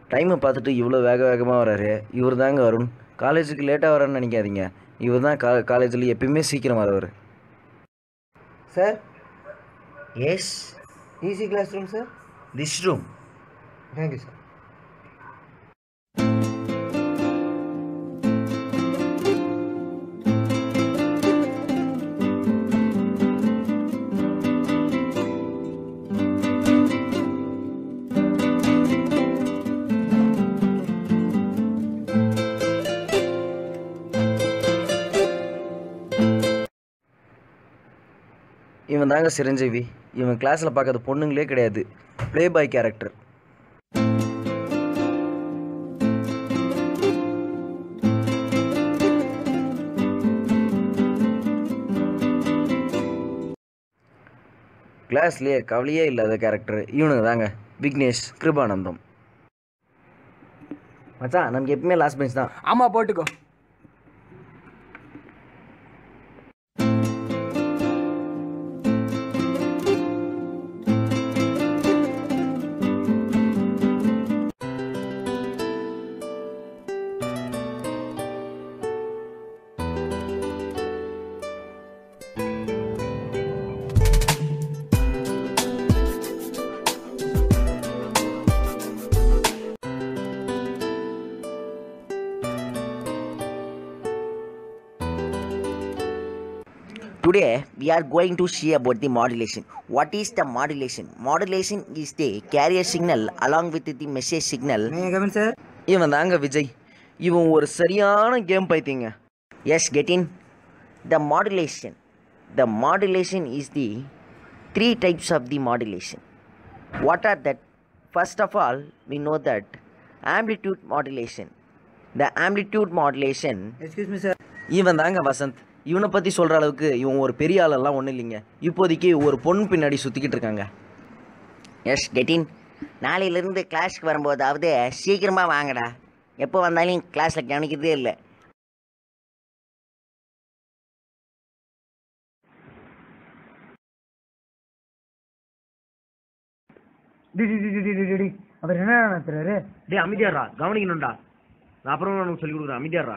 டைமை பார்த்துட்டு இவ்வளோ வேக வேகமாக வராரு இவர் தாங்க வருண் காலேஜுக்கு லேட்டாக வரேன்னு நினைக்காதீங்க இவர் தான் கா காலேஜில் எப்பயுமே சீக்கிரம் வரவர் sir is EC class room sir this room thank you sir இவன் தாங்க சிரஞ்சீவி இவன் கிளாஸில் பார்க்காத பொண்ணுங்களே கிடையாது ப்ளே பாய் கேரக்டர் கிளாஸ்லேயே கவலையே இல்லாத கேரக்டர் இவனுங்க தாங்க விக்னேஷ் கிருபானந்தம் மச்சான் நமக்கு எப்பவுமே லாஸ்ட் பெஞ்ச் தான் ஆமாம் போட்டுக்கோ Today we are going to see about the modulation. What is the modulation? Modulation is the carrier signal along with the message signal. May come in sir இவன் தாங்க விஜய் இவன் ஒரு சரியான கேம் பைத்தியங்க Yes, get in. The modulation. The modulation is the three types of the modulation. What are that? First of all, we know that amplitude modulation. The amplitude modulation excuse me sir இவன் தாங்க வசந்த் இவனை பற்றி சொல்கிற அளவுக்கு இவன் ஒரு பெரிய ஆளெல்லாம் ஒன்றும் இல்லைங்க இப்போதைக்கு ஒரு பொண்ணு பின்னாடி சுற்றிக்கிட்டு இருக்காங்க எஸ் கெட்டின் நாளையிலேருந்து கிளாஸ்க்கு வரும்போதாவது சீக்கிரமாக வாங்கடா எப்போ வந்தாலும் கிளாஸில் கவனிக்கிறதே இல்லை டி டி டி டி டி டி டி அவர் என்ன நடத்துறாரு டே அமைதியாரா கவனிக்கணும்டா நான் அப்புறம் உனக்கு சொல்லி கொடுக்குறேன் அமைதியாரா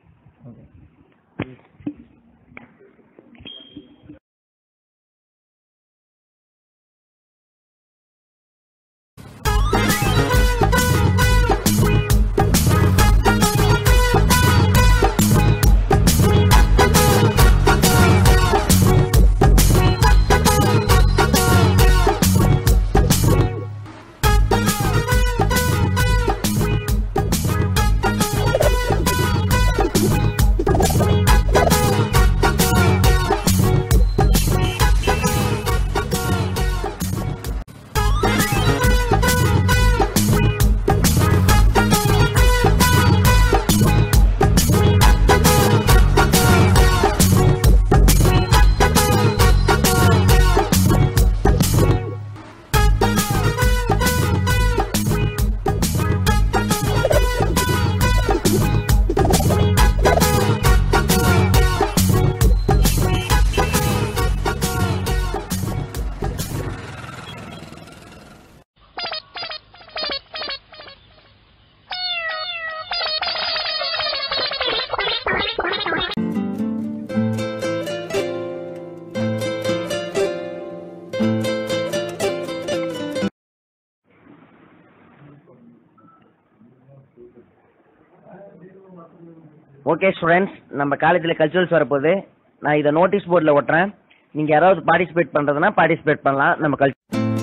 ஓகே ஸ்டூடெண்ட்ஸ் நம்ம காலேஜில் கல்ச்சுரல்ஸ் வரப்போகுது நான் இதை நோட்டீஸ் போர்டில் ஒட்டுறேன் நீங்கள் யாராவது பார்ட்டிசிபேட் பண்ணுறதுனா பார்ட்டிசிபேட் பண்ணலாம் நம்ம கல்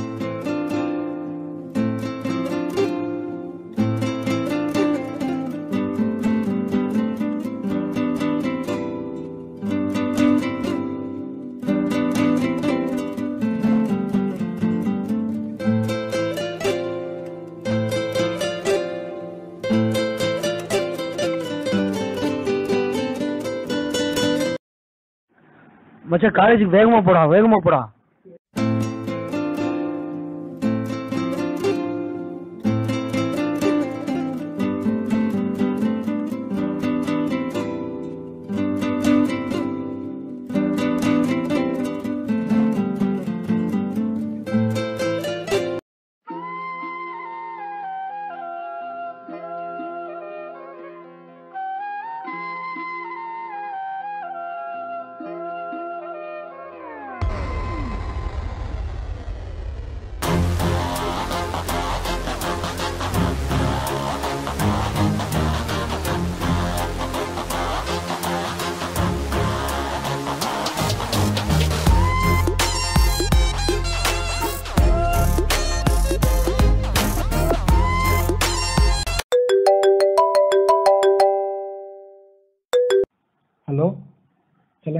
மச்சான் காலேஜுக்கு வேகமா போடா வேகமா போடா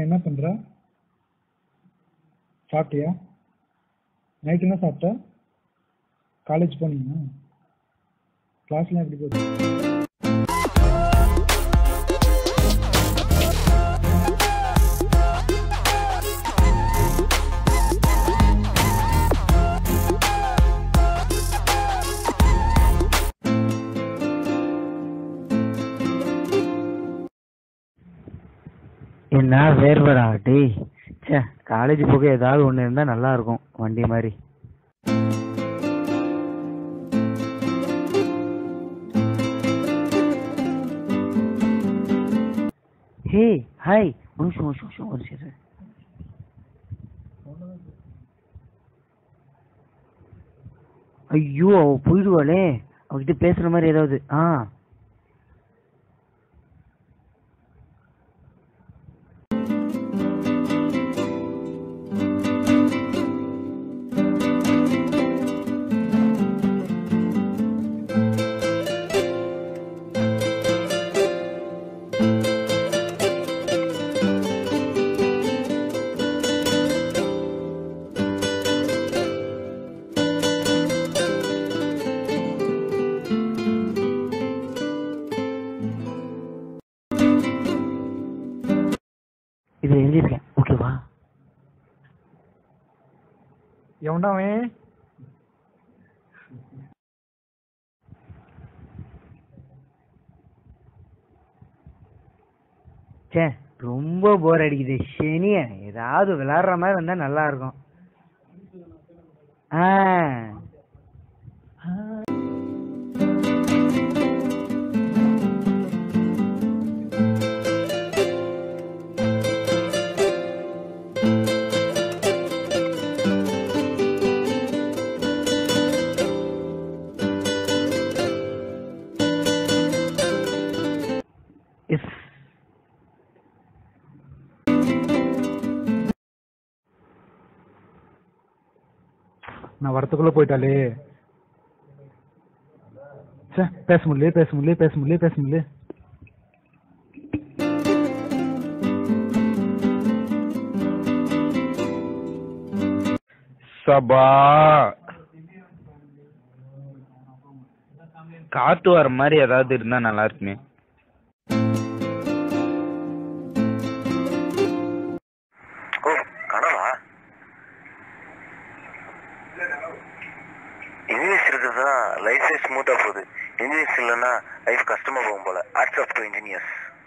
என்ன பண்ற சாப்பிட்டியா நைட் என்ன சாப்பிட்ட காலேஜ் போனீங்களா கிளாஸ்லாம் எப்படி போகுது என்ன வேர்வடா டேய் ச்சே காலேஜ் போக ஏதாவது ஒன்று இருந்தால் நல்லா இருக்கும் வண்டி மாதிரி ஹே ஹாய் ஒரு நிமிஷம் ஒரு நிமிஷம் ஒரு நிமிஷம் இரு. ஐயோ அவ போயிடுவாளே அவகிட்ட பேசுற மாதிரி ஏதாவது ஆ இது எழுதியிருக்கேன் ஓகேவா எவன்டா அவன் ச்சே ரொம்ப போர் அடிக்குது சனிய ஏதாவது விளையாடுற மாதிரி வந்தா நல்லா இருக்கும் ஆ எஸ் நான் வரத்துக்குள்ள போயிட்டாலே சே பேச முடியல பேச முடியல பேச முடியல பேச முடியல சபா காத்து வர மாதிரி ஏதாவது இருந்தா நல்லா இருக்குமே ஓ கனவா இன்ஜினியர்ஸ் இருக்கிறது தான் லைஃபே ஸ்மூத்தாக போகுது இன்ஜினியர்ஸ் இல்லைன்னா லைஃப் கஷ்டமாக போகும் போல ஆர்ட்ஸ் ஆஃப் டூ இன்ஜினியர்ஸ்